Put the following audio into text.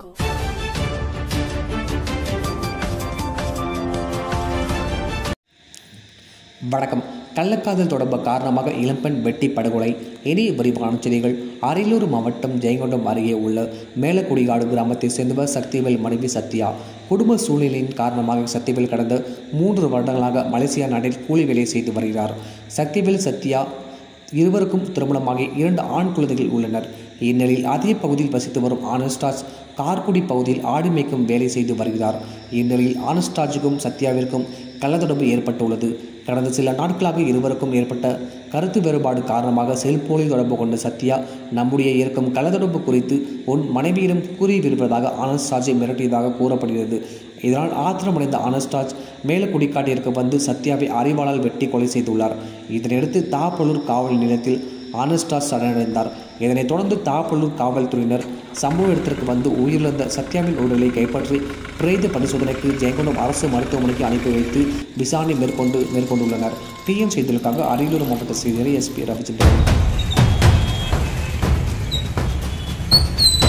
jungle. வணக்கம் கள்ளக்காதல் தொடர்பு காரணமாக இளம்பெண் வெட்டி படுகொலை இனிய விரிவான செய்திகள் அரியலூர் மாவட்டம் ஜெயங்கொண்டம் அருகே உள்ள மேலக்குடிகாடு கிராமத்தைச் சேர்ந்தவர் சக்திவேல் மனைவி சத்யா குடும்ப சூழ்நிலையின் காரணமாக சக்திவேல் கடந்த மூன்று வருடங்களாக மலேசியா நாட்டில் கூலி வேலை செய்து வருகிறார் சக்திவேல் சத்யா இருவருக்கும் திருமணமாகி இரண்டு ஆண் குழந்தைகள் உள்ளனர் இந்நிலையில் அதே பகுதியில் வசித்து வரும் ஆனஸ்டாஜ் கார்குடி பகுதியில் ஆடு மேய்க்கும் வேலை செய்து வருகிறார் இந்நிலையில் ஆனஸ்டாஜுக்கும் சத்யாவிற்கும் கள்ளத்தொடர்பு ஏற்பட்டுள்ளது கடந்த சில நாட்களாக இருவருக்கும் ஏற்பட்ட கருத்து வேறுபாடு காரணமாக செல்போனில் தொடர்பு கொண்ட சத்யா நம்முடைய இருக்கும் கள்ளத்தொடர்பு குறித்து உன் மனைவியிடம் கூறிவிருப்பதாக ஆனஸ்டாஜை மிரட்டியதாக கூறப்படுகிறது இதனால் ஆத்திரமடைந்த ஆனஸ்டாஜ் மேலக்குடிக்காட்டிற்கு வந்து சத்யாவை அறிவாளால் வெட்டி கொலை செய்துள்ளார் இதனையடுத்து தாப்பலூர் காவல் நிலையத்தில் ஆனஸ்டாஸ் சரணடைந்தார் இதனைத் தொடர்ந்து தாப்பலூர் காவல்துறையினர் சம்பவ இடத்திற்கு வந்து உயிரிழந்த சத்யாவின் உடலை கைப்பற்றி பிரேத பரிசோதனைக்கு ஜெயங்கொண்டம் அரசு மருத்துவமனைக்கு அனுப்பி வைத்து விசாரணை மேற்கொண்டு மேற்கொண்டுள்ளனர் டிஎன் செய்திகளுக்காக அரியலூர் மாவட்ட செய்தியாளர் எஸ்பி ரவிச்சந்திரன்